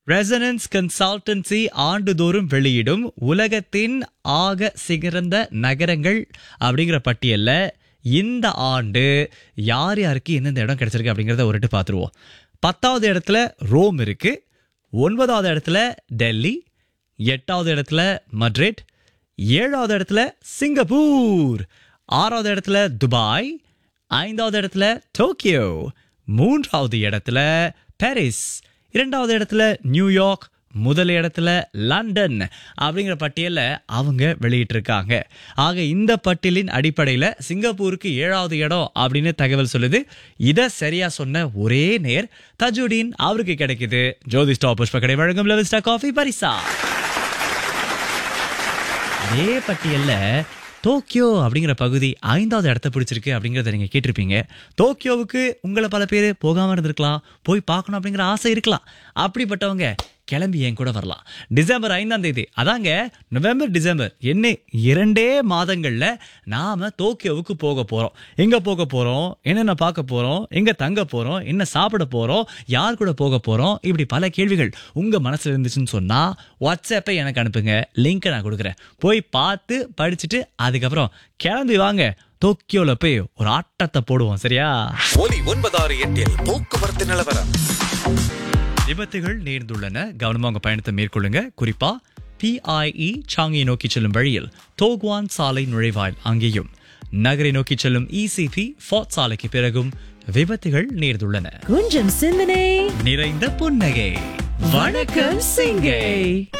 resonance consultancy ஆண்டுதோறும் வெளியிடும் உலகத்தின் ஆக சிறந்த நகரங்கள் அப்படிங்கிற பட்டியல்ல இந்த ஆண்டு யார் யாருக்கு எந்தெந்த இடம் கிடைச்சிருக்கு அப்படிங்கிறத ஒருட்டு பார்த்துருவோம் பத்தாவது இடத்துல ரோம் இருக்கு ஒன்பதாவது இடத்துல டெல்லி எட்டாவது இடத்துல மட்ரிட் ஏழாவது இடத்துல சிங்கப்பூர் ஆறாவது இடத்துல துபாய் ஐந்தாவது இடத்துல டோக்கியோ மூன்றாவது இடத்துல பாரிஸ் இரண்டாவது இடத்துல நியூயார்க் முதல் இடத்துல லண்டன் அப்படிங்கிற பட்டியலை அவங்க வெளியிட்டிருக்காங்க ஆக இந்த பட்டியலின் அடிப்படையில் சிங்கப்பூருக்கு ஏழாவது இடம் அப்படின்னு தகவல் சொல்லுது இதை சரியா சொன்ன ஒரே நேர் தஜுடீன் அவருக்கு கிடைக்குது ஜோதி ஸ்டாப் புஷ்ப கடை வழங்கும் லெவல்ஸ்டா காஃபி பரிசா அதே பட்டியல்ல டோக்கியோ அப்படிங்கிற பகுதி ஐந்தாவது இடத்த பிடிச்சிருக்கு அப்படிங்கிறத நீங்க கேட்டிருப்பீங்க டோக்கியோவுக்கு உங்களை பல பேர் போகாம இருந்திருக்கலாம் போய் பார்க்கணும் அப்படிங்கிற ஆசை இருக்கலாம் அப்படிப்பட்டவங்க கிளம்பி என் கூட வரலாம் டிசம்பர் ஐந்தாம் தேதி அதாங்க நவம்பர் டிசம்பர் என்ன இரண்டே மாதங்கள்ல நாம டோக்கியோவுக்கு போக போறோம் எங்க போக போறோம் என்னென்ன பார்க்க போறோம் எங்க தங்க போறோம் என்ன சாப்பிட போறோம் யார் கூட போக போறோம் இப்படி பல கேள்விகள் உங்க மனசுல இருந்துச்சுன்னு சொன்னா வாட்ஸ்அப்பை எனக்கு அனுப்புங்க லிங்கை நான் கொடுக்குறேன் போய் பார்த்து படிச்சுட்டு அதுக்கப்புறம் கிளம்பி வாங்க டோக்கியோல போய் ஒரு ஆட்டத்தை போடுவோம் சரியா ஒலி ஒன்பதாறு எட்டில் போக்குவரத்து நிலவரம் விபத்துகள் நேர்ந்துள்ளன கவனமாக உங்க பயணத்தை மேற்கொள்ளுங்க குறிப்பா பிஐஇ சாங்கியை நோக்கி செல்லும் வழியில் தோக்வான் சாலை நுழைவாயில் அங்கேயும் நகரை நோக்கி செல்லும் இசிபி ஃபோர்ட் சாலைக்கு பிறகும் விபத்துகள் நேர்ந்துள்ளன கொஞ்சம் சிந்தனை நிறைந்த புன்னகை வணக்கம் சிங்கை